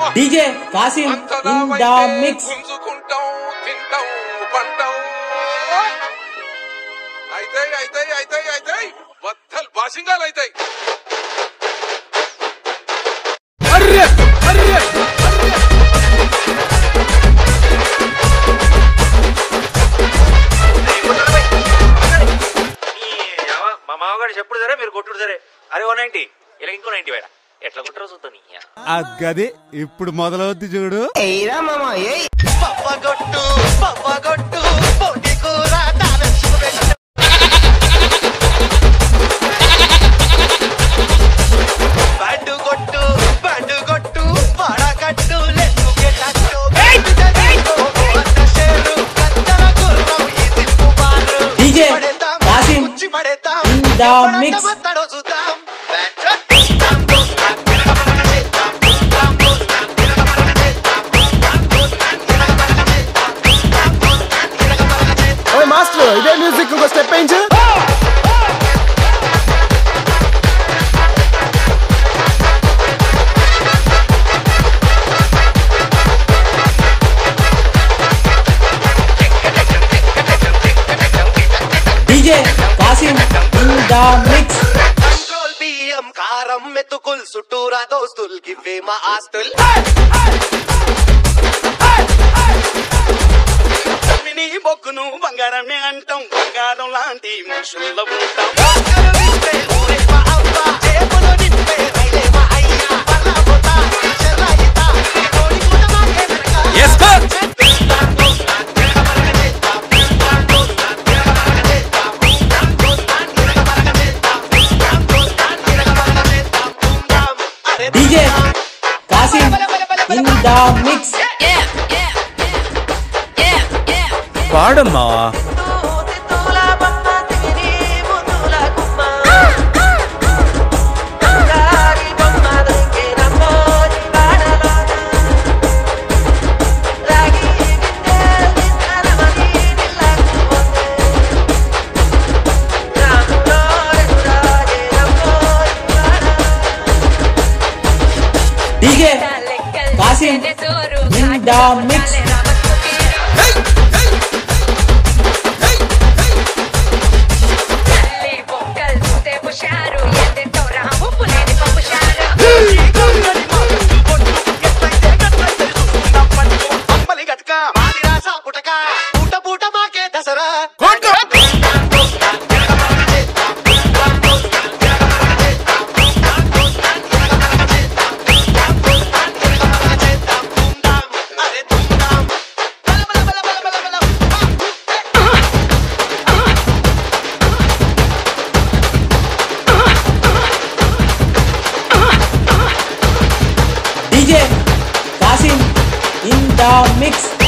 DJ Kasim అంతలా in the వైతే mix గుంజుకుంటాం తింటాం పంటాం అయితే అయితే అయితే అయితే బద్దలు బాసింగాలు అవుతాయి ఈ ఎవ- మా మామగారు చెప్పుడు సరే మీరు కొట్టుడు సరే అరే ఓ నైన్టీ ఇలా ఇంకో నైన్టీ వేడ ఎట్లా కొట్టరో చూద్దాం నీ అగ్గది ఇప్పుడు మొదలవుద్ది చూడు పవ్వగొట్టు పవ్వగొట్టు పొడి కూర తానసుకు పెట్టు బండు కొట్టు బండు కొట్టు పడగట్టు లెక్కుకే టట్టు అన్న షేరు కత్తల గుర్రం ఈ తిప్పు బారు డీజే పడేద్దాం, కాసిం కుచ్చి పడేద్దాం ఇన్ ద ఎప్పుడంట మిక్స్ వస్తాడో చూద్దాం చేద్దాం, చేద్దాం, చేద్దాం, చేద్దాం, ఓయ్ మాస్టర్ ఇదే మ్యూజిక్ ఇంకో స్టెప్ వేయించు DJ Kasim in the mix control బియ్యం కారం మెతుకుల్ చుట్టూరా దోస్తుల్ గివ్వే మా ఆస్తుల్ తమ్మిని బొగ్గును బంగారమే అంటాం బంగారం లాంటి మనుషుల్లో ఉంటాం కరువిస్తే ఊరే మా అవ్వ, జేబులో నింపే రైలే మా అయ్య. పల్లా పోతా, చెర్రాయితా, ఈ కోడి కూట మాకే వెనక. అరే DJ Kasim in the mix పాడమ్మా DJ Kasim in the mix అంబలి గట్క ఆదిరాసా పుటక, పూట పూట మాకే దసరా అరే తుందాం బల బల బల బల బల బల DJ Kasim in the mix